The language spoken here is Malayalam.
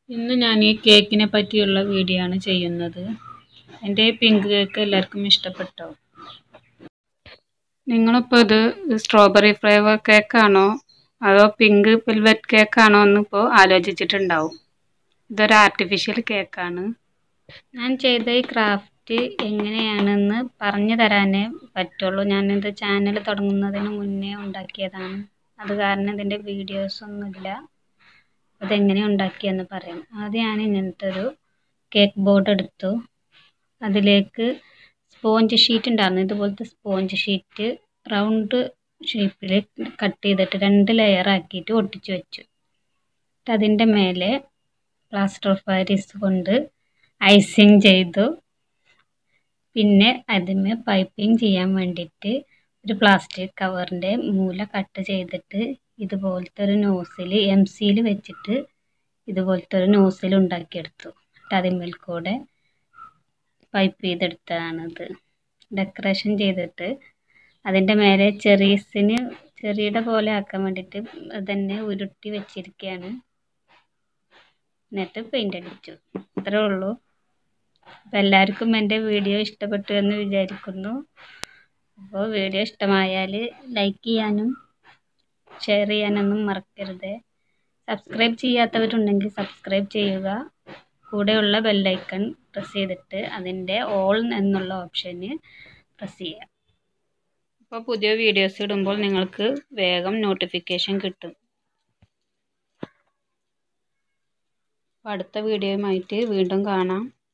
ഇന്ന് ഞാൻ ഈ കേക്കിനെ പറ്റിയുള്ള വീഡിയോ ആണ് ചെയ്യുന്നത് എൻ്റെ ഈ പിങ്ക് കേക്ക് എല്ലാവർക്കും ഇഷ്ടപ്പെട്ടോ നിങ്ങളിപ്പോൾ ഇത് സ്ട്രോബെറി ഫ്ലേവർ കേക്കാണോ അതോ പിങ്ക് വെൽവെറ്റ് കേക്കാണോ എന്നിപ്പോൾ ആലോചിച്ചിട്ടുണ്ടാവും ഇതൊരു ആർട്ടിഫിഷ്യൽ കേക്കാണ് ഞാൻ ചെയ്ത ഈ ക്രാഫ്റ്റ് എങ്ങനെയാണെന്ന് പറഞ്ഞു തരാനേ പറ്റുള്ളൂ ഞാനിത് ചാനൽ തുടങ്ങുന്നതിന് മുന്നേ ഉണ്ടാക്കിയതാണ് അത് കാരണം ഇതിൻ്റെ വീഡിയോസൊന്നുമില്ല അതെങ്ങനെ ഉണ്ടാക്കിയെന്ന് പറയാം ആദ്യം ഞാൻ ഇങ്ങനത്തെ ഒരു കേക്ക് ബോർഡ് എടുത്തു അതിലേക്ക് സ്പോഞ്ച് ഷീറ്റ് ഉണ്ടായിരുന്നു ഇതുപോലത്തെ സ്പോഞ്ച് ഷീറ്റ് റൗണ്ട് ഷേപ്പിൽ കട്ട് ചെയ്തിട്ട് രണ്ട് ലെയർ ആക്കിയിട്ട് ഒട്ടിച്ച് വെച്ചു അതിൻ്റെ മേലെ പ്ലാസ്റ്റർ ഓഫ് പാരീസ് കൊണ്ട് ഐസിങ് ചെയ്തു പിന്നെ അതിന് പൈപ്പിംഗ് ചെയ്യാൻ വേണ്ടിയിട്ട് ഒരു പ്ലാസ്റ്റിക് കവറിൻ്റെ മൂല കട്ട് ചെയ്തിട്ട് ഇതുപോലത്തെ ഒരു നോസിൽ എം സിയിൽ വെച്ചിട്ട് ഇതുപോലത്തെ ഒരു നോസിൽ ഉണ്ടാക്കിയെടുത്തു എന്നിട്ട് അതിന്മേൽ കൂടെ പൈപ്പ് ചെയ്തെടുത്തതാണിത് ഡെക്കറേഷൻ ചെയ്തിട്ട് അതിൻ്റെ മേലെ ചെറീസിന് ചെറിയുടെ പോലെ ആക്കാൻ വേണ്ടിയിട്ട് തന്നെ ഉരുട്ടി വെച്ചിരിക്കുകയാണ് എന്നിട്ട് പെയിൻ്റ് അടിച്ചു അത്രേ ഉള്ളൂ അപ്പോൾ എല്ലാവർക്കും എൻ്റെ വീഡിയോ ഇഷ്ടപ്പെട്ടു എന്ന് വിചാരിക്കുന്നു അപ്പോൾ വീഡിയോ ഇഷ്ടമായാൽ ലൈക്ക് ചെയ്യാനും ഷെയർ ചെയ്യാനൊന്നും മറക്കരുത് സബ്സ്ക്രൈബ് ചെയ്യാത്തവരുണ്ടെങ്കിൽ സബ്സ്ക്രൈബ് ചെയ്യുക കൂടെയുള്ള ബെല്ലൈക്കൺ പ്രസ് ചെയ്തിട്ട് അതിൻ്റെ ഓൾ എന്നുള്ള ഓപ്ഷന് പ്രസ് ചെയ്യുക അപ്പോൾ പുതിയ വീഡിയോസ് ഇടുമ്പോൾ നിങ്ങൾക്ക് വേഗം നോട്ടിഫിക്കേഷൻ കിട്ടും അപ്പോൾ അടുത്ത വീഡിയോയുമായിട്ട് വീണ്ടും കാണാം